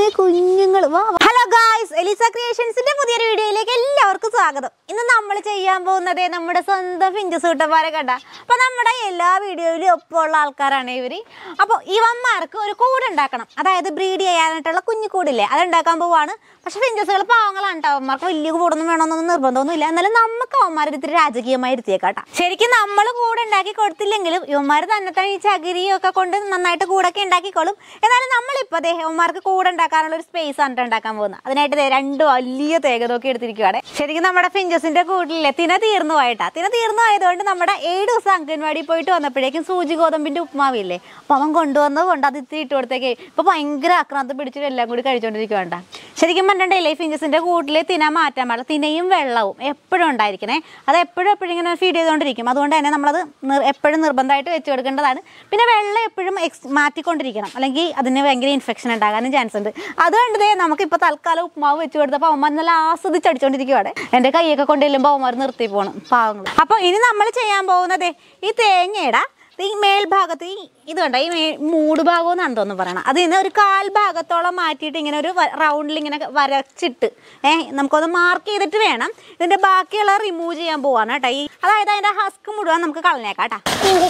കുഞ്ഞുങ്ങൾ വാ hello guys Elisa ക്രിയേഷൻസിന്റെ പുതിയൊരു വീഡിയോയിലേക്ക് എല്ലാവർക്കും സ്വാഗതം ഇന്ന് നമ്മൾ ചെയ്യാൻ പോകുന്നത് നമ്മുടെ സ്വന്തം ഫിഞ്ചസ് കൂട്ടന്മാരെ കണ്ട അപ്പൊ നമ്മുടെ എല്ലാ വീഡിയോയിലും ഒപ്പമുള്ള ആൾക്കാരാണ് ഇവര് അപ്പോൾ ഇവന്മാർക്ക് ഒരു കൂട് ഉണ്ടാക്കണം അതായത് ബ്രീഡ് ചെയ്യാനായിട്ടുള്ള കുഞ്ഞു കൂടില്ലേ അത് ഉണ്ടാക്കാൻ പോവാണ് പക്ഷെ ഫിഞ്ചസുകൾ പാവങ്ങളാണ് കേട്ടോ അവന്മാർക്ക് വലിയ കൂടൊന്നും വേണമെന്നൊന്നും നിർബന്ധമൊന്നുമില്ല എന്നാലും നമുക്ക് അവന്മാരുടെ ഇത്തിരി രാജകീയമായി ഇരുത്തിയേക്കാട്ടാ ശരിക്കും നമ്മൾ കൂടെ ഉണ്ടാക്കി കൊടുത്തില്ലെങ്കിലും ഇവന്മാർ തന്നെ തന്നെ ഈ ചകിരിയും ഒക്കെ കൊണ്ട് നന്നായിട്ട് കൂടൊക്കെ ഉണ്ടാക്കിക്കോളും എന്നാലും നമ്മളിപ്പോൾ ദേ ഇവന്മാർക്ക് കൂടെ ഉണ്ടാക്കാനുള്ള ഒരു സ്പേസ് ആണ് ട്ടോ ഉണ്ടാക്കാൻ പോകുന്നത് അതിനായിട്ട് ദേ രണ്ട് വലിയ തേകതൊക്കെ എടുത്തിരിക്കുവാണ് ശരിക്കും നമ്മുടെ ഫിഞ്ചസിന്റെ കൂട്ടിലെ തിന തീർന്നു പോയിട്ടാ തിന തീർന്നു ആയതുകൊണ്ട് നമ്മുടെ ഏഴ് ദിവസം അംഗൻവാടി പോയിട്ട് വന്നപ്പോഴേക്കും സൂചി ഗോതമ്പിന്റെ ഉപ്മാവില്ലേ അപ്പോൾ അവൻ കൊണ്ടുവന്നത് കൊണ്ട് അത് ഇത്തിരി ഇട്ട് കൊടുത്തേക്ക് ഇപ്പൊ ഭയങ്കര ആക്രാന്തം പിടിച്ചിട്ട് എല്ലാം കൂടി കഴിച്ചോണ്ടിരിക്കുവാണ്ട ശരിക്കും പറഞ്ഞിട്ടുണ്ടെങ്കിലേ ഫിഞ്ചസിന്റെ കൂട്ടിൽ തിന മാറ്റാൻ പാടില്ല തിനയും വെള്ളവും എപ്പോഴും ഉണ്ടായിരിക്കണേ അത് എപ്പോഴും എപ്പോഴും ഇങ്ങനെ ഫീഡ് ചെയ്തുകൊണ്ടിരിക്കും അതുകൊണ്ട് തന്നെ നമ്മളത് നിർ- എപ്പോഴും നിർബന്ധമായിട്ട് വെച്ച് കൊടുക്കേണ്ടതാണ് പിന്നെ വെള്ളം എപ്പോഴും എക്സ് മാറ്റിക്കൊണ്ടിരിക്കണം അല്ലെങ്കിൽ അതിന് ഭയങ്കര ഇൻഫെക്ഷൻ ഉണ്ടാകാനും ചാൻസ് ഉണ്ട് അതുകൊണ്ട് ദേ നമുക്കിപ്പോൾ തൽക്കാലം ഉപ്മാവ് വെച്ച് കൊടുത്തപ്പോൾ അവന്മാർ നല്ല ആസ്വദിച്ച് അടിച്ചുകൊണ്ടിരിക്കുവാണ് എൻ്റെ കൈയൊക്കെ കൊണ്ടുവരുമ്പോൾ അവന്മാർ നിർത്തി പോകണം പാവങ്ങൾ അപ്പോൾ ഇനി നമ്മൾ ചെയ്യാൻ പോകുന്നത് ഈ തേങ്ങയുടെ ഈ മേൽഭാഗത്ത് ഈ ഇത് കണ്ട ഈ മേ മൂട് ഭാഗം എന്നാണ് തോന്നുന്നു പറയണം അതിന് ഒരു കാൽ ഭാഗത്തോളം മാറ്റിയിട്ട് ഇങ്ങനെ ഒരു റൗണ്ടിൽ ഇങ്ങനെ വരച്ചിട്ട് ഏഹ് നമുക്കൊന്ന് മാർക്ക് ചെയ്തിട്ട് വേണം ഇതിന്റെ ബാക്കിയുള്ള റിമൂവ് ചെയ്യാൻ പോവാണ് കേട്ടോ ഈ അതായത് അതിന്റെ ഹസ്ക് മുഴുവൻ നമുക്ക് കളഞ്ഞേക്കാം കേട്ടോ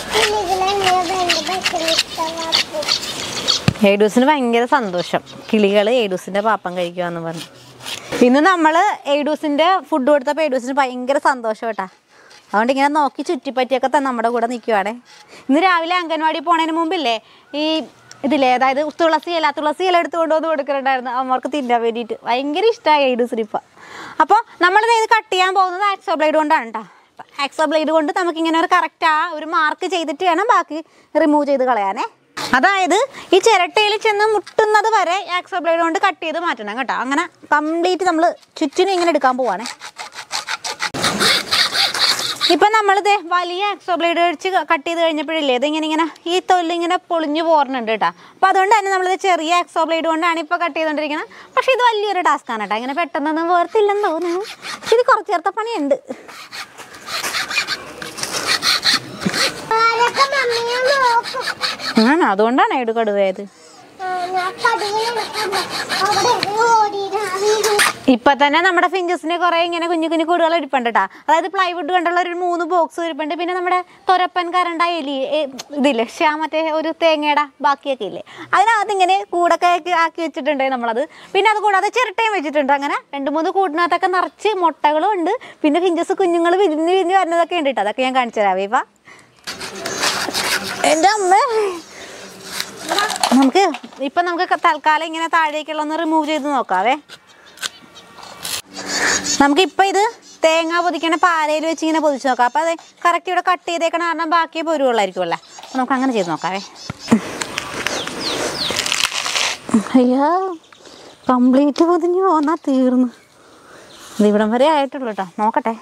എയ്ഡൂസിന് ഭയങ്കര സന്തോഷം കിളികൾ എയ്ഡൂസിന്റെ പാപ്പം കഴിക്കുക എന്ന് പറഞ്ഞു ഇന്ന് നമ്മൾ എയ്ഡൂസിന്റെ ഫുഡ് കൊടുത്തപ്പോൾ എയ്ഡൂസിന് ഭയങ്കര സന്തോഷം കേട്ടാ അതുകൊണ്ട് ഇങ്ങനെ നോക്കി ചുറ്റിപ്പറ്റിയൊക്കെ തന്നെ നമ്മുടെ കൂടെ നിൽക്കുവാണേ ഇന്ന് രാവിലെ അംഗൻവാടി പോണതിന് മുമ്പില്ലേ ഈ ഇതില്ലേ അതായത് തുളസി ഇല തുളസി ഇല എടുത്ത് കൊണ്ടുവന്ന് കൊടുക്കുന്നുണ്ടായിരുന്നു അവർക്ക് തിന്നാൻ വേണ്ടിയിട്ട് ഭയങ്കര ഇഷ്ടമായി എയ്ഡൂസിന് ഇപ്പം അപ്പോൾ നമ്മളിത് ഇത് കട്ട് ചെയ്യാൻ പോകുന്നത് ആക്സോ ബ്ലേഡ് കൊണ്ടാണ് കേട്ടോ ആക്സോ ബ്ലേഡ് കൊണ്ട് നമുക്കിങ്ങനെ ഒരു കറക്റ്റ് ആ ഒരു മാർക്ക് ചെയ്തിട്ട് വേണം ബാക്കി റിമൂവ് ചെയ്ത് കളയാനേ അതായത് ഈ ചിരട്ടയിൽ ചെന്ന് മുട്ടുന്നത് വരെ ആക്സോ ബ്ലേഡ് കൊണ്ട് കട്ട് ചെയ്ത് മാറ്റണം കേട്ടോ അങ്ങനെ കംപ്ലീറ്റ് നമ്മൾ ചുറ്റിനും ഇങ്ങനെ എടുക്കാൻ പോവാണേ ഇപ്പം നമ്മളിത് വലിയ ആക്സോ ബ്ലേഡ് വെച്ച് കട്ട് ചെയ്ത് കഴിഞ്ഞപ്പോഴില്ലേ ഇതിങ്ങനെ ഇങ്ങനെ ഈ തൊല്ല് ഇങ്ങനെ പൊളിഞ്ഞു പോരുന്നുണ്ട് കേട്ടോ അപ്പോൾ അതുകൊണ്ട് തന്നെ നമ്മളിത് ചെറിയ ആക്സോ ബ്ലേഡ് കൊണ്ടാണ് ഇപ്പോൾ കട്ട് ചെയ്തുകൊണ്ടിരിക്കുന്നത് പക്ഷേ ഇത് വലിയൊരു ടാസ്ക്കാണ് കേട്ടോ ഇങ്ങനെ പെട്ടെന്നൊന്നും വേർത്തില്ലെന്ന് തോന്നുന്നു ഇത് കുറച്ച് ചേർത്ത പണിയുണ്ട് ആണ് അതുകൊണ്ടാണ് ഏട് കടുവയത് ഇപ്പൊ തന്നെ നമ്മുടെ ഫിഞ്ചസിന് കുറെ ഇങ്ങനെ കുഞ്ഞു കുഞ്ഞു കൂടുകൾ ഇരിപ്പുണ്ട് കേട്ടാ അതായത് പ്ലൈവുഡ് കൊണ്ടുള്ള ഒരു മൂന്ന് ബോക്സ് ഇരിപ്പുണ്ട് പിന്നെ നമ്മുടെ തൊരപ്പൻ കരണ്ട എലി ഏ, ഇതില്ലേ ഷ്യാ മറ്റേ ഒരു തേങ്ങയുടെ ബാക്കിയൊക്കെ ഇല്ലേ അതിനകത്ത് ഇങ്ങനെ കൂടൊക്കെ ആക്കി- ആക്കി വെച്ചിട്ടുണ്ട് നമ്മളത് പിന്നെ അത് കൂടാതെ ചിരട്ടയും വെച്ചിട്ടുണ്ട് അങ്ങനെ രണ്ട് മൂന്ന് കൂടിനകത്തൊക്കെ നിറച്ച് മുട്ടകളും ഉണ്ട് പിന്നെ ഫിഞ്ചസ് കുഞ്ഞുങ്ങൾ വിരിഞ്ഞ് വിരിഞ്ഞ് വരുന്നതൊക്കെ ഉണ്ട് കേട്ടോ അതൊക്കെ ഞാൻ കാണിച്ചു തരാവേ ഇപ്പം എൻ്റെ അമ്മ നമുക്ക് ഇപ്പൊ നമുക്ക് ക- തൽക്കാലം ഇങ്ങനെ താഴേക്കുള്ള ഒന്ന് റിമൂവ് ചെയ്ത് നോക്കാവേ നമുക്ക് ഇപ്പൊ ഇത് തേങ്ങ പൊതിക്കണ പാലയിൽ വെച്ച് ഇങ്ങനെ പൊതിച്ച് നോക്കാം അപ്പൊ അത് കറക്റ്റ് ഇവിടെ കട്ട് ചെയ്തേക്കണ കാരണം ബാക്കിയേ പൊരുവുള്ളായിരിക്കുമല്ലേ അപ്പൊ നമുക്ക് അങ്ങനെ ചെയ്ത് നോക്കാവേ അയ്യോ കംപ്ലീറ്റ് പൊതിഞ്ഞു പോന്നാ തീർന്നു ഇത് ഇവിടം വരെ ആയിട്ടുള്ളൂ കേട്ടോ നോക്കട്ടെ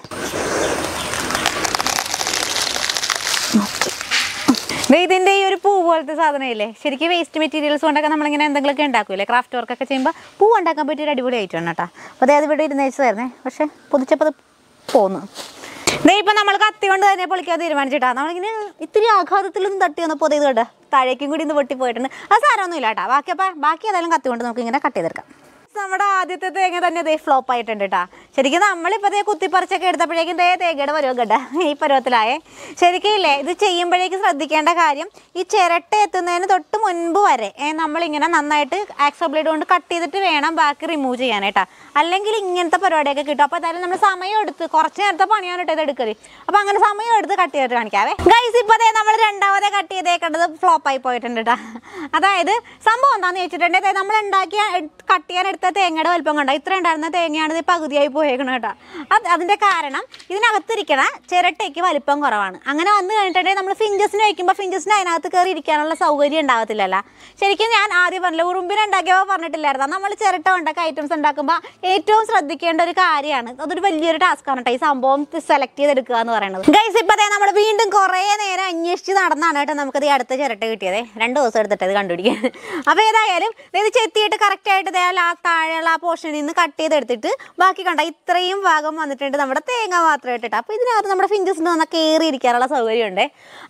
ദേ ഇതിന്റെ ഈ ഒരു പൂ പോലത്തെ സാധനമില്ലേ ശരിക്കും വേസ്റ്റ് മെറ്റീരിയൽസ് കൊണ്ടൊക്കെ നമ്മളിങ്ങനെ എന്തെങ്കിലുമൊക്കെ ഉണ്ടാക്കൂലേ ക്രാഫ്റ്റ് വർക്കൊക്കെ ചെയ്യുമ്പോൾ പൂ ഉണ്ടാക്കാൻ പറ്റിയ ഒരു അടിപൊളി ഐറ്റം ആണ് കേട്ടോ അപ്പോൾ അതായത് ഇവിടെ ഇരുന്ന് വെച്ചതായിരുന്നേ പക്ഷേ പൊതിച്ചപ്പോൾ അത് പോന്നു ദേ ഇപ്പം നമ്മൾ കത്തി കൊണ്ട് തന്നെ പൊളിക്കാൻ തീരുമാനിച്ചിട്ടാ നമ്മളിങ്ങനെ ഇത്തിരി ആഘാതത്തിലൊന്നും തട്ടി വന്നപ്പോൾ ഇത് കേട്ടോ താഴേക്കും കൂടി ഇന്ന് പൊട്ടി പോയിട്ടുണ്ട് അത് സാരമൊന്നുമില്ല കേട്ടോ ബാക്കി അപ്പം ബാക്കി ഏതായാലും കത്തി കൊണ്ട് നമുക്ക് ഇങ്ങനെ കട്ട് ചെയ്തെടുക്കാം നമ്മുടെ ആദ്യത്തെ തേങ്ങ തന്നെ ദേ ഫ്ലോപ്പ് ആയിട്ടുണ്ട് കേട്ടാ ശരിക്കും നമ്മളിപ്പോൾ ദേ കുത്തിപ്പറിച്ചൊക്കെ എടുത്തപ്പോഴേക്കും ദേ തേങ്ങയുടെ പരുവം കേട്ടാ ഈ പരുവത്തിലായേ ശരിക്കും ഇല്ലേ ഇത് ചെയ്യുമ്പോഴേക്കും ശ്രദ്ധിക്കേണ്ട കാര്യം ഈ ചിരട്ട എത്തുന്നതിന് തൊട്ട് മുൻപ് വരെ ഏ, നമ്മളിങ്ങനെ നന്നായിട്ട് ആക്സോ ബ്ലേഡ് കൊണ്ട് കട്ട് ചെയ്തിട്ട് വേണം ബാക്കി റിമൂവ് ചെയ്യാനായിട്ടാ അല്ലെങ്കിൽ ഇങ്ങനത്തെ പരിപാടിയൊക്കെ കിട്ടും അപ്പോൾ എന്തായാലും നമ്മൾ സമയം എടുത്ത് കുറച്ച് നേരത്തെ പണിയാണ് കേട്ടോ ഇത് എടുക്കല് അപ്പോൾ അങ്ങനെ സമയം എടുത്ത് കട്ട് ചെയ്തിട്ട് കാണിക്കാവേ ഗൈസ് ഇപ്പോൾ ദേ നമ്മൾ രണ്ടാമതെ കട്ട് ചെയ്തേക്കേണ്ടത് ഫ്ലോപ്പ് ആയി പോയിട്ടുണ്ട് കേട്ടോ അതായത് സംഭവം എന്താണെന്ന് വെച്ചിട്ടുണ്ടെങ്കിൽ നമ്മൾ ഉണ്ടാക്കിയ കട്ട് ചെയ്യാൻ എടുത്ത തേങ്ങയുടെ വലിപ്പം കണ്ടോ ഇത്ര ഉണ്ടായിരുന്ന തേങ്ങയാണ് ഇത് പകുതിയായി പോയേക്കണം കേട്ടോ അത് അതിൻ്റെ കാരണം ഇതിനകത്തിരിക്കണ ചിരട്ടയ്ക്ക് വലിപ്പം കുറവാണ് അങ്ങനെ വന്നു കഴിഞ്ഞിട്ടുണ്ടെങ്കിൽ നമ്മൾ ഫിഞ്ചസിന് വയ്ക്കുമ്പോൾ ഫിഞ്ചസിന് അതിനകത്ത് കയറി ഇരിക്കാനുള്ള സൗകര്യം ഉണ്ടാകത്തില്ലല്ലോ ശരിക്കും ഞാൻ ആദ്യം പറഞ്ഞില്ല ഉറുമ്പിനെ ഉണ്ടാക്കിയപ്പോൾ പറഞ്ഞിട്ടില്ലായിരുന്നു നമ്മൾ ചിരട്ട കൊണ്ടൊക്കെ ഐറ്റംസ് ഉണ്ടാക്കുമ്പോൾ ഏറ്റവും ശ്രദ്ധിക്കേണ്ട ഒരു കാര്യമാണ് അതൊരു വലിയൊരു ടാസ്ക് ആണ് കേട്ടോ ഈ സംഭവം സെലക്ട് ചെയ്തെടുക്കുക എന്ന് പറയുന്നത് ഗൈസ് ഇപ്പൊ നമ്മൾ വീണ്ടും കുറേ നേരം അന്വേഷിച്ച് നടന്നാണ് കേട്ടോ നമുക്കത് ഈ അടുത്ത ചിരട്ട കിട്ടിയത് രണ്ട് ദിവസം എടുത്തിട്ട് ഇത് കണ്ടുപിടിക്കാൻ അപ്പോൾ ഏതായാലും ഇത് ചെത്തിയിട്ട് കറക്റ്റ് ആയിട്ട് ദേ ആ താഴെയുള്ള ആ പോർഷനിൽ നിന്ന് കട്ട് ചെയ്തെടുത്തിട്ട് ബാക്കി കണ്ട ഇത്രയും ഭാഗം വന്നിട്ടുണ്ട് നമ്മുടെ തേങ്ങ മാത്രം ഇട്ടിട്ട് അപ്പോൾ ഇതിനകത്ത് നമ്മുടെ ഫിഞ്ചസിന് വന്നാൽ കയറി ഇരിക്കാനുള്ള സൗകര്യമുണ്ട് അപ്പോൾ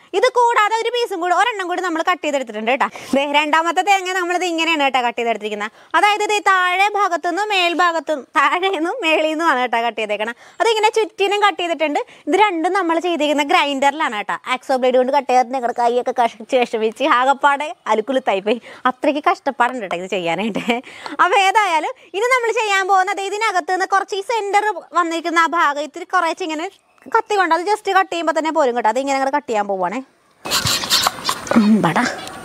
ഇത് കൂടാതെ ഒരു പീസും കൂടി ഒരെണ്ണം കൂടി നമ്മൾ കട്ട് ചെയ്തെടുത്തിട്ടുണ്ട് കേട്ടോ ദേ രണ്ടാമത്തെ തേങ്ങ നമ്മളിത് ഇങ്ങനെയാണ് കേട്ടോ കട്ട് ചെയ്തെടുത്തിരിക്കുന്നത് അതായത് ഇത് താഴെ ഭാഗത്തുനിന്നും മേൽഭാഗത്തുനിന്നും താഴെ നിന്നും മേളിൽ നിന്നുമാണ് കേട്ടോ കട്ട് ചെയ്തേക്കണം അതിങ്ങനെ ചുറ്റിനും കട്ട് ചെയ്തിട്ടുണ്ട് ഇത് രണ്ടും നമ്മൾ ചെയ്തിരിക്കുന്ന ഗ്രൈൻഡറിലാണ് കേട്ടോ ആക്സോ ബ്ലേഡ് കൊണ്ട് കട്ട് ചെയ്ത് ഞങ്ങളുടെ കൈയൊക്കെ കഷിച്ച് വിഷമിച്ച് ആകപ്പാടെ അലുക്കുലുത്തായി പോയി അത്രയ്ക്ക് കഷ്ടപ്പാടുണ്ട് കേട്ടോ ഇത് ചെയ്യാനായിട്ട് അപ്പോൾ ഏതായാലും ഇത് നമ്മൾ ചെയ്യാൻ പോകുന്നത് ഇതിനകത്ത് നിന്ന് കുറച്ച് ഈ സെൻറ്റർ വന്നിരിക്കുന്ന ആ ഭാഗം ഇത്തിരി കുറച്ച് ഇങ്ങനെ കത്തി കൊണ്ട് അത് ജസ്റ്റ് കട്ട് ചെയ്യുമ്പോൾ തന്നെ പോരും കേട്ടോ അത് ഇങ്ങനെ അങ്ങോട്ട് കട്ട് ചെയ്യാൻ പോവുകയാണേ ബടാ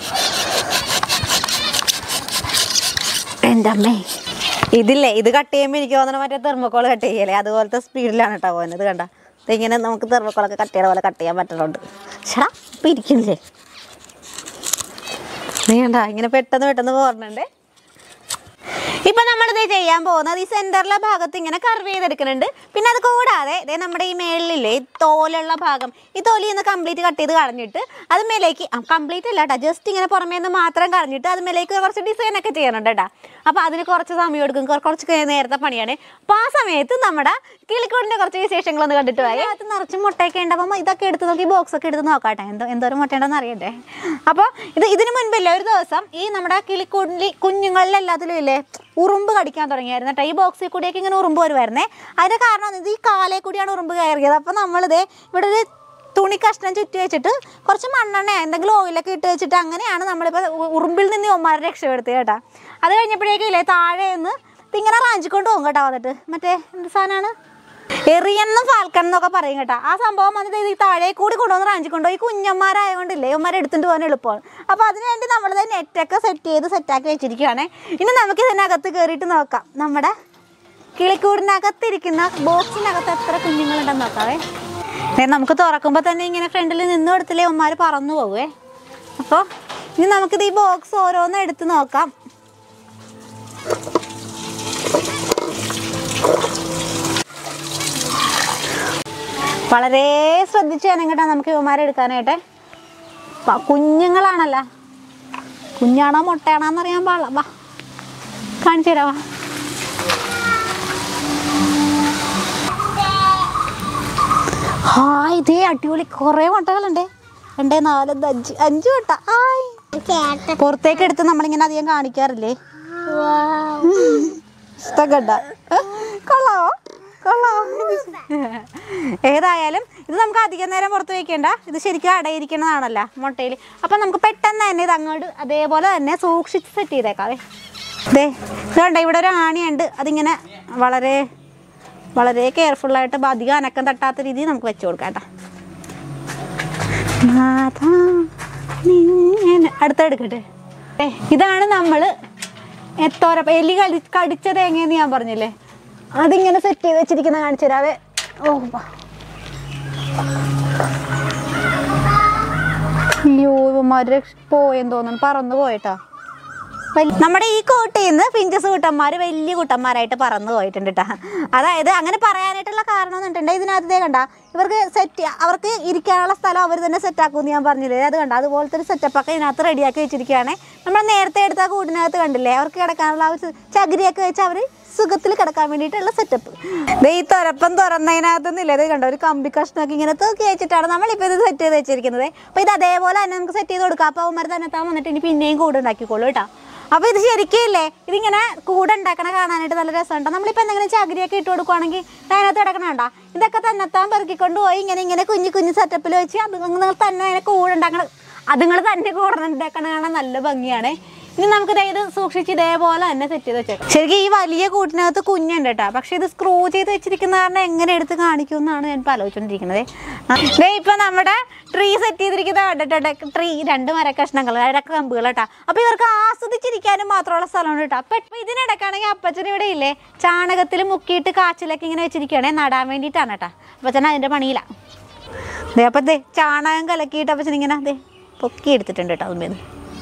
എൻ്റെ അമ്മേ ഇതില്ലേ ഇത് കട്ട് ചെയ്യുമ്പോൾ എനിക്ക് തോന്നുന്നു മറ്റേ തെർമക്കോൾ കട്ട് ചെയ്യല്ലേ അതുപോലത്തെ സ്പീഡിലാണ് കേട്ടോ പോകുന്നത് കണ്ട ഇതിങ്ങനെ നമുക്ക് തെർമക്കോളൊക്കെ കട്ട് ചെയ്യണ പോലെ കട്ട് ചെയ്യാൻ പറ്റുന്നുണ്ട് ചേടാ ഇപ്പം ഇരിക്കുന്നില്ലേ നീ കണ്ട ഇങ്ങനെ പെട്ടെന്ന് പെട്ടെന്ന് പോരണുണ്ട് ഇപ്പൊ നമ്മളിത് ചെയ്യാൻ പോകുന്നത് ഈ സെന്ററിലെ ഭാഗത്ത് ഇങ്ങനെ കർവ് ചെയ്തെടുക്കുന്നുണ്ട് പിന്നെ അത് കൂടാതെ ഇതേ നമ്മുടെ ഈ മേളിലില്ലേ ഈ തോലുള്ള ഭാഗം ഈ തൊലി ഒന്ന് കംപ്ലീറ്റ് കട്ട് ചെയ്ത് കളഞ്ഞിട്ട് അത് മേലേക്ക് കംപ്ലീറ്റ് അല്ല കേട്ടോ ജസ്റ്റ് ഇങ്ങനെ പുറമേ നിന്ന് മാത്രം കളഞ്ഞിട്ട് അത് മേലേക്ക് കുറച്ച് ഡിസൈൻ ഒക്കെ ചെയ്യണുണ്ട് കേട്ടോ അപ്പോൾ അതിന് കുറച്ച് സമയം എടുക്കും കുറ- കുറച്ച് കഴി- നേരത്തെ പണിയാണ് അപ്പോൾ ആ സമയത്ത് നമ്മുടെ കിളിക്കൂടിൻ്റെ കുറച്ച് വിശേഷങ്ങളൊന്ന് കണ്ടിട്ട് പോയി അതിനകത്ത് നിറച്ച് മുട്ടയൊക്കെ ഉണ്ട് അപ്പം ഇതൊക്കെ എടുത്ത് നോക്കി ബോക്സ് ഒക്കെ എടുത്ത് നോക്കാട്ടെ എന്തോ എന്തോരം മുട്ടയുണ്ടെന്ന് അറിയണ്ടേ അപ്പോൾ ഇത് ഇതിന് മുൻപില്ല ഒരു ദിവസം ഈ നമ്മുടെ കിളിക്കൂടിൽ കുഞ്ഞുങ്ങളിലെല്ലാത്തിലും ഇല്ലേ ഉറുമ്പ് കടിക്കാൻ തുടങ്ങിയായിരുന്നു കേട്ടോ ഈ ബോക്സിൽ കൂടിയൊക്കെ ഇങ്ങനെ ഉറുമ്പ് വരുമായിരുന്നേ അതിൻ്റെ കാരണം ഇത് ഈ കാലേ കൂടിയാണ് ഉറുമ്പ് കയറിയത് അപ്പോൾ നമ്മളിത് ഇവിടെ ഒരു തുണി കഷ്ണം ചുറ്റി വെച്ചിട്ട് കുറച്ച് മണ്ണെണ്ണ എന്തെങ്കിലും ഓയിലൊക്കെ ഇട്ട് വെച്ചിട്ട് അങ്ങനെയാണ് നമ്മളിപ്പോൾ ഉ- ഉറുമ്പിൽ നിന്ന് ഒമാരെ രക്ഷപ്പെടുത്തിയത് കേട്ടോ അത് കഴിഞ്ഞപ്പോഴേക്കും ഇല്ലേ താഴെ നിന്ന് ഇതിങ്ങനെ റാഞ്ചിക്കൊണ്ട് പോകും കേട്ടോ വന്നിട്ട് മറ്റേ എന്ത് സാധനമാണ് എറിയെന്നും ഫാൽക്കൺ എന്നൊക്കെ പറയും കേട്ടോ ആ സംഭവം വന്നിട്ട് ഇത് ഈ താഴെ കൂടി കൊണ്ടുവന്ന് റാഞ്ചിക്കൊണ്ടോ ഈ കുഞ്ഞന്മാരായതുകൊണ്ടില്ലേ ഇവന്മാരെ എടുത്തുകൊണ്ട് പോകാൻ എളുപ്പമാണ് അപ്പോൾ അതിനുവേണ്ടി നമ്മളിത് നെറ്റൊക്കെ സെറ്റ് ചെയ്ത് സെറ്റാക്കി വെച്ചിരിക്കുകയാണ് ഇനി നമുക്ക് ഇതിനകത്ത് കയറിയിട്ട് നോക്കാം നമ്മുടെ കിളിക്കൂടിനകത്തിരിക്കുന്ന ബോക്സിനകത്ത് എത്ര കുഞ്ഞുങ്ങളുണ്ടെന്ന് നോക്കാവേ ദേ നമുക്ക് തുറക്കുമ്പോൾ തന്നെ ഇങ്ങനെ ഫ്രണ്ടിൽ നിന്ന് കൊടുത്തില്ലേ ഉമ്മാർ പറന്നു പോകുവേ അപ്പോൾ ഇനി നമുക്കിത് ഈ ബോക്സ് ഓരോന്ന് എടുത്ത് നോക്കാം വളരെ ശ്രദ്ധിച്ച് വേണം കേട്ടോ നമുക്ക് ഇവന്മാരെ എടുക്കാനായിട്ട് പ- കുഞ്ഞുങ്ങളാണല്ലോ കുഞ്ഞാണോ മുട്ടയാണോ എന്നറിയാൻ പാടില്ല വാ കാണിച്ചു തരാം വാ ഹായ് ഇതേ അടിപൊളി കുറേ മുട്ടകളുണ്ട് രണ്ടേ നാലഞ്ച് അഞ്ച് അഞ്ച് മുട്ട ഹായ് പുറത്തേക്ക് എടുത്ത് നമ്മളിങ്ങനെ അധികം കാണിക്കാറില്ലേ ഇഷ്ടക്കണ്ട കൊള്ളാവോ കൊള്ളാവോ ഏതായാലും ഇത് നമുക്ക് അധികം നേരം പുറത്ത് വയ്ക്കേണ്ട ഇത് ശരിക്കും അടയിരിക്കണതാണല്ലോ മുട്ടയിൽ അപ്പം നമുക്ക് പെട്ടെന്ന് തന്നെ ഇത് അങ്ങോട്ട് അതേപോലെ തന്നെ സൂക്ഷിച്ച് സെറ്റ് ചെയ്തേക്കാവേ ദേ ഇതുണ്ട് ഇവിടെ ഒരു ആണിയുണ്ട് അതിങ്ങനെ വളരെ വളരെ കെയർഫുള്ളായിട്ട് അധികം അനക്കം തട്ടാത്ത രീതിയിൽ നമുക്ക് വെച്ച് കൊടുക്കാം കേട്ടോ നാഥാ, നിന്നെ- അടുത്ത എടുക്കട്ടെ ഏ, ഇതാണ് നമ്മൾ എത്തോര എലി കടി കടിച്ച തേങ്ങയെന്ന് ഞാൻ പറഞ്ഞില്ലേ അതിങ്ങനെ സെറ്റ് ചെയ്ത് വെച്ചിരിക്കുന്ന കാണിച്ചു തരാവേ ഓ വാ. അയ്യോ ഇവന്മാര് പോയെന്ന് തോന്നുന്നു പറന്നു പോയിട്ടോ വല്യ- നമ്മുടെ ഈ കോട്ടയിൽ നിന്ന് ഫിഞ്ചസ് കുട്ടന്മാർ വലിയ കുട്ടന്മാരായിട്ട് പറന്നു പോയിട്ടുണ്ട് കേട്ടോ അതായത് അങ്ങനെ പറയാനായിട്ടുള്ള കാരണം എന്ന് വെച്ചിട്ടുണ്ടെങ്കിൽ ഇതിനകത്തേ കണ്ട ഇവർക്ക് സെറ്റ് അവർക്ക് ഇരിക്കാനുള്ള സ്ഥലം അവർ തന്നെ സെറ്റാക്കുമെന്ന് ഞാൻ പറഞ്ഞില്ലേ അത് കണ്ട അതുപോലത്തെ ഒരു സെറ്റപ്പൊക്കെ ഇതിനകത്ത് റെഡിയാക്കി വെച്ചിരിക്കുകയാണ് നമ്മൾ നേരത്തെ എടുത്ത കൂടിനകത്ത് കണ്ടില്ലേ അവർക്ക് കിടക്കാനുള്ള ആ ഒരു ചകിരിയൊക്കെ വെച്ച് അവർ സുഖത്തിൽ കിടക്കാൻ വേണ്ടിയിട്ടുള്ള സെറ്റപ്പ് ദേ ഈ തുരപ്പം തുറന്നതിനകത്തുനിന്നില്ല ഇത് കണ്ടോ ഒരു കമ്പി കഷ്ണമൊക്കെ ഇങ്ങനെ തൂക്കി വെച്ചിട്ടാണ് നമ്മളിപ്പോൾ ഇത് സെറ്റ് ചെയ്ത് വെച്ചിരിക്കുന്നത് അപ്പോൾ ഇത് അതേപോലെ തന്നെ നമുക്ക് സെറ്റ് ചെയ്ത് കൊടുക്കാം അപ്പോൾ അവന്മാർ തന്നെ താൻ വന്നിട്ട് ഇനി പിന്നെയും കൂടെ ഉണ്ടാക്കിക്കോളൂ കേട്ടോ അപ്പോൾ ഇത് ശരിക്കും ഇല്ലേ ഇതിങ്ങനെ കൂടെ ഉണ്ടാക്കണ കാണാനായിട്ട് നല്ല രസമുണ്ട് നമ്മളിപ്പോൾ എന്തെങ്കിലും ചകിരിയൊക്കെ ഇട്ട് കൊടുക്കുവാണെങ്കിൽ അതിനകത്ത് കിടക്കണ കണ്ടോ ഇതൊക്കെ തന്നെത്താൻ പെറുക്കിക്കൊണ്ട് പോയി ഇങ്ങനെ ഇങ്ങനെ കുഞ്ഞു കുഞ്ഞു സെറ്റപ്പിൽ വെച്ച് അത് നിങ്ങൾ തന്നെ അതിനെ കൂടെ ഉണ്ടാക്കണം അതുങ്ങൾ തന്നെ കൂടെ ഉണ്ടാക്കണ കാണാൻ നല്ല ഭംഗിയാണ് ഇനി നമുക്ക് ദേ ഇത് സൂക്ഷിച്ച് ഇതേപോലെ തന്നെ സെറ്റ് ചെയ്ത് വെച്ചേക്കാം ശരിക്കും ഈ വലിയ കൂട്ടിനകത്ത് കുഞ്ഞുണ്ട് കേട്ടോ പക്ഷെ ഇത് സ്ക്രൂ ചെയ്ത് വെച്ചിരിക്കുന്ന കാരണം എങ്ങനെ എടുത്ത് കാണിക്കും എന്നാണ് ഞാൻ ഇപ്പോൾ ആലോചിച്ചുകൊണ്ടിരിക്കുന്നത് ദേ ഇപ്പം നമ്മുടെ ട്രീ സെറ്റ് ചെയ്തിരിക്കുന്ന കണ്ടിട്ടുണ്ട് ട്രീ രണ്ട് മരക്കഷ്ണങ്ങൾ അരക്ക കമ്പുകൾ കേട്ടോ അപ്പോൾ ഇവർക്ക് ആസ്വദിച്ചിരിക്കാനും മാത്രമുള്ള സ്ഥലമാണ് കേട്ടോ അപ്പം ഇപ്പം ഇതിനിടക്കാണെങ്കിൽ അപ്പച്ചൻ ഇവിടെ ഇല്ലേ ചാണകത്തിൽ മുക്കിയിട്ട് കാച്ചിലൊക്കെ ഇങ്ങനെ വെച്ചിരിക്കുകയാണെ നടാൻ വേണ്ടിയിട്ടാണ് കേട്ടോ അപ്പച്ചൻ അതിൻ്റെ പണിയിലാണ് ദേ അപ്പം ദേ ചാണകം കലക്കിയിട്ട് അപ്പച്ചൻ ഇങ്ങനെ ദേ പൊക്കി എടുത്തിട്ടുണ്ട് കേട്ടോ അതുമേന്ന്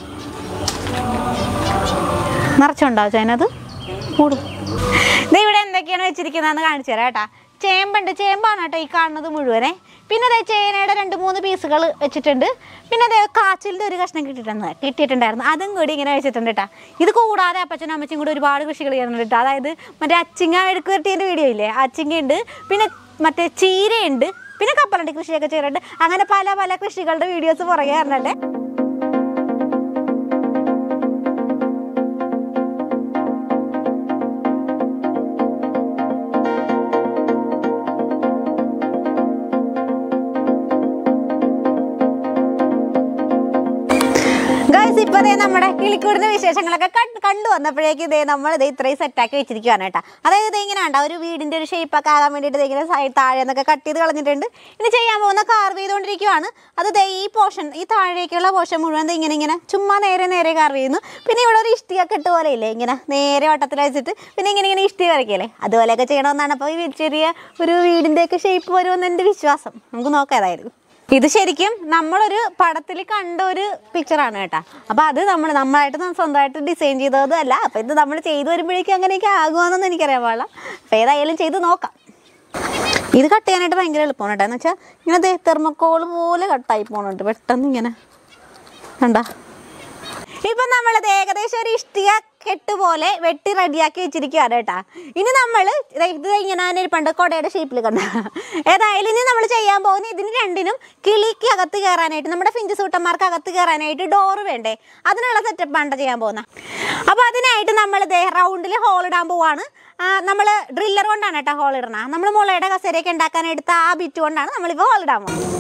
നിറച്ചുണ്ടോ അതിനകത്ത് കൂടും ഇത് ഇവിടെ എന്തൊക്കെയാണ് വെച്ചിരിക്കുന്നതെന്ന് കാണിച്ചു തരാം കേട്ടാ ചേമ്പുണ്ട് ചേമ്പാണ് കേട്ടോ ഈ കാണുന്നത് മുഴുവനെ പിന്നെ അതേ ചേനയുടെ രണ്ട് മൂന്ന് പീസുകൾ വെച്ചിട്ടുണ്ട് പിന്നെ അതേ കാച്ചിലിൻ്റെ ഒരു കഷ്ണം കിട്ടിയിട്ടുണ്ട് കിട്ടിയിട്ടുണ്ടായിരുന്നു അതും കൂടി ഇങ്ങനെ വെച്ചിട്ടുണ്ട് കേട്ടോ ഇത് കൂടാതെ അപ്പച്ചനും അമ്മച്ചും കൂടി ഒരുപാട് കൃഷികൾ ചെയ്യുന്നുണ്ട് കേട്ടോ അതായത് മറ്റേ അച്ചിങ്ങ എടുക്കുവരട്ടീൻ്റെ വീഡിയോ ഇല്ലേ അച്ചിങ്ങ ഉണ്ട് പിന്നെ മറ്റേ ചീരയുണ്ട് പിന്നെ കപ്പലണ്ടി കൃഷിയൊക്കെ ചെയ്യുന്നുണ്ട് അങ്ങനെ പല പല കൃഷികളുടെ വീഡിയോസ് പുറകെ വരണുണ്ട് ഗൈസ് ഇപ്പൊ ദേ നമ്മുടെ കിളിക്കൂടിന്റെ വിശേഷങ്ങളൊക്കെ കണ്ട് കണ്ടു വന്നപ്പോഴേക്കും ഇതേ നമ്മൾ ഇത് ഇത്രയും സെറ്റാക്കി വെച്ചിരിക്കുകയാണ് കേട്ടോ അതായത് ഇത് ഇങ്ങനെ ഉണ്ടോ ഒരു വീടിന്റെ ഒരു ഷേപ്പ് ഒക്കെ ആകാൻ വേണ്ടിയിട്ട് ദേ ഇങ്ങനെ സൈഡ് താഴെ നിന്നൊക്കെ കട്ട് ചെയ്ത് കളഞ്ഞിട്ടുണ്ട് ഇനി ചെയ്യാൻ പോകുന്ന കാർവ് ചെയ്തുകൊണ്ടിരിക്കുകയാണ് അത് ദേ ഈ പോർഷൻ ഈ താഴേക്കുള്ള പോർഷൻ മുഴുവൻ ദേ ഇങ്ങനെ ഇങ്ങനെ ചുമ്മാ നേരെ നേരെ കാർവ് ചെയ്യുന്നു പിന്നെ ഇവിടെ ഒരു ഇഷ്ടിക കെട്ട് പോലെ ഇല്ലേ ഇങ്ങനെ നേരെ വട്ടത്തിൽ വെച്ചിട്ട് പിന്നെ ഇങ്ങനെ ഇങ്ങനെ ഇഷ്ടിക വരയ്ക്കല്ലേ അതുപോലെയൊക്കെ ചെയ്യണമെന്നാണ് അപ്പോൾ ഈ ചെറിയ ഒരു വീടിൻ്റെയൊക്കെ ഷേപ്പ് വരുമെന്ന് എൻ്റെ വിശ്വാസം നമുക്ക് നോക്കാം ഏതായാലും ഇത് ശരിക്കും നമ്മളൊരു പടത്തിൽ കണ്ട ഒരു പിക്ചറാണ് കേട്ടോ അപ്പോൾ അത് നമ്മൾ നമ്മളായിട്ട് ന- സ്വന്തമായിട്ട് ഡിസൈൻ ചെയ്തതും അല്ല അപ്പോൾ ഇത് നമ്മൾ ചെയ്തു വരുമ്പോഴേക്കും അങ്ങനെയൊക്കെ ആകുമെന്നൊന്നും എനിക്കറിയാൻ പാടില്ല അപ്പോൾ ഏതായാലും ചെയ്ത് നോക്കാം ഇത് കട്ട് ചെയ്യാനായിട്ട് ഭയങ്കര എളുപ്പമാണ് കേട്ടോ എന്ന് വെച്ചാൽ ഇങ്ങനെ ദേ തെർമക്കോൾ പോലെ കട്ടായി പോകുന്നുണ്ട് പെട്ടെന്ന് ഇങ്ങനെ കണ്ടാ ഇപ്പൊ നമ്മളത് ഏകദേശം ഒരു ഇഷ്ടിക കെട്ട് പോലെ വെട്ടി റെഡിയാക്കി വെച്ചിരിക്കുകയാണ് കേട്ടാ ഇനി നമ്മൾ ഇത് ഇങ്ങനെ തന്നെ പണ്ട് കൊടയുടെ ഷേപ്പിൽ കണ്ട ഏതായാലും ഇനി നമ്മൾ ചെയ്യാൻ പോകുന്ന ഇതിന് രണ്ടിനും കിളിക്ക് അകത്ത് കയറാനായിട്ട് നമ്മുടെ ഫിഞ്ച് സൂട്ടന്മാർക്ക് അകത്ത് കയറാനായിട്ട് ഡോറ് വേണ്ടേ അതിനുള്ള സെറ്റപ്പാണ് ചെയ്യാൻ പോകുന്നത് അപ്പോൾ അതിനായിട്ട് നമ്മൾ ദേ റൗണ്ടിൽ ഹോൾ ഇടാൻ പോവാണ് നമ്മൾ ഡ്രില്ലർ കൊണ്ടാണ് കേട്ടോ ഹോൾ ഇടണത് നമ്മൾ മുളയുടെ കസേരയൊക്കെ ഉണ്ടാക്കാൻ എടുത്ത ആ ബിറ്റ് കൊണ്ടാണ് നമ്മളിപ്പോൾ ഹോൾ ഇടാൻ പോകുന്നത്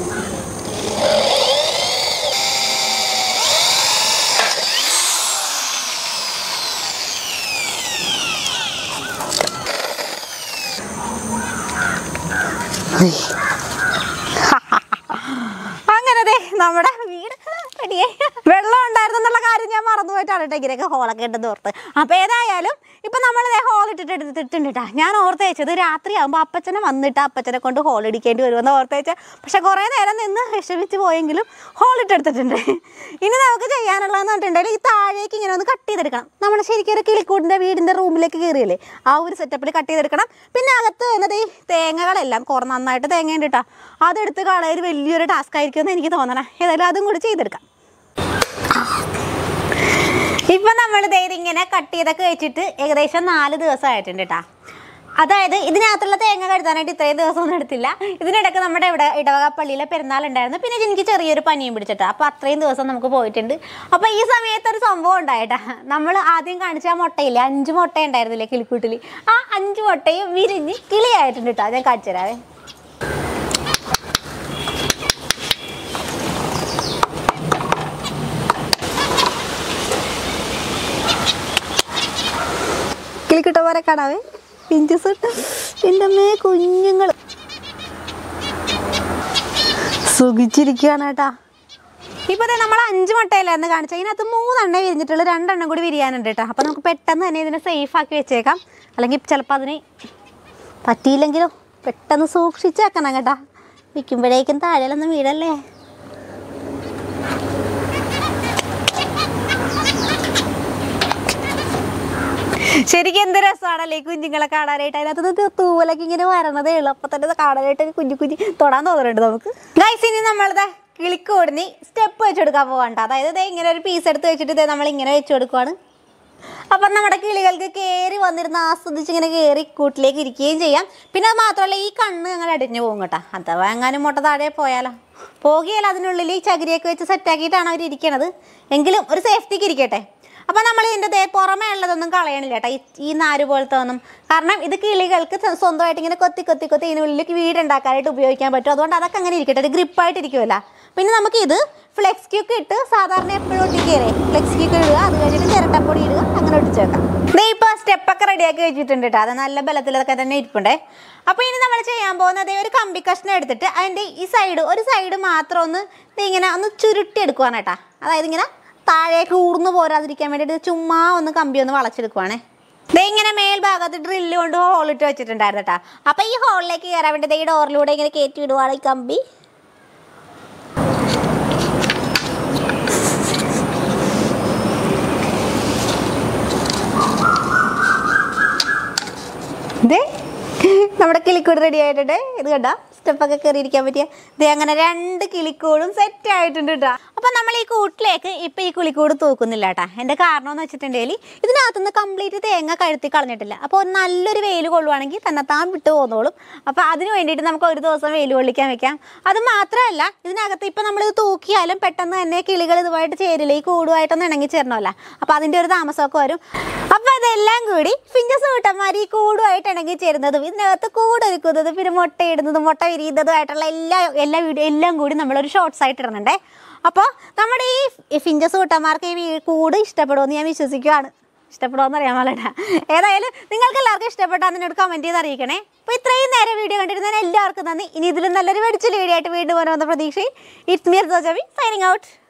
അങ്ങനെ ദേ നമ്മുടെ വീട് റെഡിയായി വെള്ളം ഉണ്ടായിരുന്നു എന്നുള്ള കാര്യം ഞാൻ മറന്നു പോയിട്ടാണ് കേട്ടോ ഇങ്ങനെയൊക്കെ ഹോളൊക്കെ ഉണ്ടെന്ന് ഓർത്ത് അപ്പോൾ ഏതായാലും ഇപ്പം നമ്മൾ ദേ ഹോൾ ഇട്ടിട്ട് എടുത്തിട്ടുണ്ട് കേട്ടോ ഞാൻ ഓർത്ത് വെച്ചത് രാത്രി ആകുമ്പോൾ അപ്പച്ചനെ വന്നിട്ട് അപ്പച്ചനെ കൊണ്ട് ഹോൾ ഇടിക്കേണ്ടി വരുമെന്ന് ഓർത്ത് വെച്ചാൽ പക്ഷെ കുറേ നേരം നിന്ന് വിഷമിച്ച് പോയെങ്കിലും ഹോൾ ഇട്ടെടുത്തിട്ടുണ്ട് ഇനി നമുക്ക് ചെയ്യാനുള്ളതെന്ന് പറഞ്ഞിട്ടുണ്ടെങ്കിൽ ഈ താഴേക്ക് ഇങ്ങനെ ഒന്ന് കട്ട് ചെയ്തെടുക്കണം നമ്മൾ ശരിക്കും ഒരു കിളിക്കൂടിൻ്റെ വീടിൻ്റെ റൂമിലേക്ക് കയറിയല്ലേ ആ ഒരു സെറ്റപ്പിൽ കട്ട് ചെയ്തെടുക്കണം പിന്നെ അകത്ത് വരുന്നത് ഈ തേങ്ങകളെല്ലാം കുറേ നന്നായിട്ട് തേങ്ങ ഉണ്ട് കേട്ടോ അതെടുത്ത് കളയാൻ വലിയൊരു ടാസ്ക് ആയിരിക്കും എന്ന് എനിക്ക് തോന്നണം ഏതായാലും അതും കൂടി ചെയ്തെടുക്കാം ഇപ്പൊ നമ്മൾ ഇങ്ങനെ കട്ട് ചെയ്തൊക്കെ വെച്ചിട്ട് ഏകദേശം നാല് ദിവസം ആയിട്ടുണ്ട് കേട്ടാ അതായത് ഇതിനകത്തുള്ള തേങ്ങ കഴുതാനായിട്ട് ഇത്രയും ദിവസം ഒന്നും എടുത്തില്ല ഇതിനിടയ്ക്ക് നമ്മുടെ ഇവിടെ ഇടവക പള്ളിയിലെ പെരുന്നാൾ ഉണ്ടായിരുന്നു പിന്നെ എനിക്ക് ചെറിയൊരു പനിയും പിടിച്ചിട്ടാ അപ്പോൾ അത്രയും ദിവസം നമുക്ക് പോയിട്ടുണ്ട് അപ്പോൾ ഈ സമയത്ത് ഒരു സംഭവം ഉണ്ടായിട്ടാ നമ്മൾ ആദ്യം കാണിച്ച ആ മുട്ടയില്ലേ അഞ്ച് മുട്ട ഉണ്ടായിരുന്നില്ലേ കിളിക്കൂട്ടിൽ ആ അഞ്ച് മുട്ടയും വിരിഞ്ഞ് കിളിയായിട്ടുണ്ട് കേട്ടോ ഞാൻ കാണിച്ചു തരാവേ കിളിക്കുട്ടന്മാരെ കാണാവേ പിഞ്ചസ് എൻ്റെ അമ്മേ കുഞ്ഞുങ്ങൾ സുഖിച്ചിരിക്കുകയാണ് കേട്ടാ ഇപ്പൊ ദേ നമ്മൾ അഞ്ച് മുട്ടയിലായിരുന്നു കാണിച്ചത് ഇതിനകത്ത് മൂന്നെണ്ണേ വിരിഞ്ഞിട്ടുള്ളൂ രണ്ടെണ്ണം കൂടി വിരിയാനുണ്ട് കേട്ടോ അപ്പൊ നമുക്ക് പെട്ടെന്ന് തന്നെ ഇതിനെ സേഫ് ആക്കി വെച്ചേക്കാം അല്ലെങ്കിൽ ചിലപ്പോൾ അതിന് പറ്റിയില്ലെങ്കിലോ പെട്ടെന്ന് സൂക്ഷിച്ചേക്കണം കേട്ടാ വിൽക്കുമ്പോഴേക്കും താഴെയൊന്നും വീടല്ലേ ശരിക്കും എന്ത് രസമാണല്ലേ ഈ കുഞ്ഞുങ്ങളെ കാണാനായിട്ട് അതിനകത്ത് നിന്ന് തൂവലൊക്കെ ഇങ്ങനെ വരണതേ ഉള്ളൂ അപ്പൊ തന്നെ ഇത് കാണാനായിട്ട് ഒരു കുഞ്ഞു കുഞ്ഞു തൊടാൻ തോന്നുന്നുണ്ട് നമുക്ക് ഗൈസ് ഇനി നമ്മളിത് കിളിക്കോടിന് സ്റ്റെപ്പ് വെച്ച് കൊടുക്കാൻ പോകണ്ട അതായത് ദേ ഇങ്ങനെ ഒരു പീസ് എടുത്ത് വെച്ചിട്ട് ഇതേ നമ്മൾ ഇങ്ങനെ വെച്ച് കൊടുക്കുവാണ് അപ്പം നമ്മുടെ കിളികൾക്ക് കയറി വന്നിരുന്ന് ആസ്വദിച്ച് ഇങ്ങനെ കയറി കൂട്ടിലേക്ക് ഇരിക്കുകയും ചെയ്യാം പിന്നെ അത് മാത്രമല്ല ഈ കണ്ണ് അങ്ങനെ അടിഞ്ഞു പോകും കേട്ടോ അഥവാ എങ്ങാനും മുട്ട താഴെ പോയാലോ പോകുകയല്ല അതിനുള്ളിൽ ഈ ചകിരിയൊക്കെ വെച്ച് സെറ്റാക്കിയിട്ടാണ് അവർ ഇരിക്കണത് എങ്കിലും ഒരു സേഫ്റ്റിക്ക് ഇരിക്കട്ടെ അപ്പം നമ്മൾ ഇതിൻ്റെ ദേ പുറമേ ഉള്ളതൊന്നും കളയണില്ല കേട്ടോ ഈ ഈ നാര് പോലത്തെ ഒന്നും കാരണം ഇത് കിളികൾക്ക് സ്വ- സ്വന്തമായിട്ട് ഇങ്ങനെ കൊത്തി കൊത്തി കൊത്തി ഇതിനുള്ളിൽ വീടുണ്ടാക്കാനായിട്ട് ഉപയോഗിക്കാൻ പറ്റും അതുകൊണ്ട് അതൊക്കെ അങ്ങനെ ഇരിക്കട്ടെ ഒരു ഗ്രിപ്പായിട്ട് ഇരിക്കുമല്ല പിന്നെ നമുക്ക് ഇത് ഫ്ലെക്സ് ക്യൂക്ക് ഇട്ട് സാധാരണ എപ്പോഴും ഒട്ടിക്കേ ഫ്ലെക്സ് ക്യൂക്ക് ഇടുക അത് കഴിഞ്ഞിട്ട് ചിരട്ടപ്പൊടി ഇടുക അങ്ങനെ ഒട്ടിച്ചേക്കാം ദേ ഇപ്പോൾ സ്റ്റെപ്പൊക്കെ റെഡിയാക്കി വെച്ചിട്ടുണ്ട് കേട്ടോ അത് നല്ല ബലത്തിലൊക്കെ തന്നെ ഇരിപ്പുണ്ടേ അപ്പോൾ ഇനി നമ്മൾ ചെയ്യാൻ പോകുന്നത് ഒരു കമ്പി കഷ്ണം എടുത്തിട്ട് അതിൻ്റെ ഈ സൈഡ് ഒരു സൈഡ് മാത്രം ഒന്ന് ദേ ഇങ്ങനെ ഒന്ന് ചുരുട്ടി എടുക്കുവാണ് കേട്ടോ അതായത് ഇങ്ങനെ താഴേക്ക് ഊർന്നു പോരാതിരിക്കാൻ വേണ്ടിയിട്ട് ചുമ്മാ ഒന്ന് കമ്പി ഒന്ന് വളച്ചെടുക്കുവാണേ ദേ ഇങ്ങനെ മേൽഭാഗത്ത് ഡ്രില്ല് കൊണ്ട് ഹോളിട്ട് വെച്ചിട്ടുണ്ടായിരുന്നു കേട്ടോ അപ്പോൾ ഈ ഹോളിലേക്ക് കയറാൻ വേണ്ടി ദേ ഈ ഡോറിലൂടെ ഇങ്ങനെ കയറ്റി വിടുവാണ് ഈ കമ്പി ദേ നമ്മുടെ കിളിക്കൂട് റെഡി ആയിട്ടുണ്ട് ഇത് കണ്ട സ്റ്റെപ്പൊക്കെ കയറിയിരിക്കാൻ പറ്റിയ ദേ അങ്ങനെ രണ്ട് കിളിക്കൂടും സെറ്റ് ആയിട്ടുണ്ട് കേട്ടോ അപ്പം നമ്മൾ ഈ കൂട്ടിലേക്ക് ഇപ്പം ഈ കുളിക്കൂട് തൂക്കുന്നില്ല കേട്ടാ എൻ്റെ കാരണം എന്ന് വെച്ചിട്ടുണ്ടെങ്കിൽ ഇതിനകത്തുനിന്ന് കംപ്ലീറ്റ് തേങ്ങ കഴുത്തി കളഞ്ഞിട്ടില്ല അപ്പോൾ നല്ലൊരു വെയിൽ കൊള്ളുവാണെങ്കിൽ തന്നെത്താൻ വിട്ടു പോന്നോളും അപ്പോൾ അതിന് വേണ്ടിയിട്ട് നമുക്ക് ഒരു ദിവസം വെയിൽ കൊള്ളിക്കാൻ വെക്കാം അത് മാത്രമല്ല ഇതിനകത്ത് ഇപ്പം നമ്മളിത് തൂക്കിയാലും പെട്ടെന്ന് തന്നെ കിളികൾ ഇതുമായിട്ട് ചേരില്ല ഈ കൂടുമായിട്ടൊന്ന് ഇണങ്ങി ചേരണമല്ല അപ്പോൾ അതിൻ്റെ ഒരു താമസമൊക്കെ വരും അപ്പോൾ അതെല്ലാം കൂടി ഫിഞ്ചസ് കൂട്ടന്മാർ ഈ കൂടുമായിട്ട് ഇണങ്ങി ചേരുന്നതും ഇതിനകത്ത് കൂടൊരുക്കുന്നതും പിന്നെ മുട്ടയിടുന്നതും മുട്ട വിരിയുന്നതുമായിട്ടുള്ള എല്ലാ എല്ലാ വീഡിയോ എല്ലാം കൂടി നമ്മളൊരു ഷോർട്സ് ആയിട്ട് ഇടുന്നുണ്ടേ അപ്പോൾ നമ്മുടെ ഈ ഫിഞ്ചസ് കൂട്ടന്മാർക്ക് ഈ വീ- കൂട് ഇഷ്ടപ്പെടുമെന്ന് ഞാൻ വിശ്വസിക്കുകയാണ് ഇഷ്ടപ്പെടുമെന്ന് അറിയാൻ പാടില്ല ഏതായാലും നിങ്ങൾക്ക് എല്ലാവർക്കും ഇഷ്ടപ്പെട്ടാൽ എന്നോട് കമൻറ്റ് ചെയ്ത് അറിയിക്കണേ അപ്പോൾ ഇത്രയും നേരം വീഡിയോ കണ്ടിരുന്നതിന് എല്ലാവർക്കും നന്ദി ഇനി ഇതിലും നല്ലൊരു വെടിച്ചിൽ വീഡിയോ ആയിട്ട് വീണ്ടും വരുമെന്ന പ്രതീക്ഷയിൽ ഇറ്റ്സ് മിയർ ജോജബി സൈനിങ് ഔട്ട്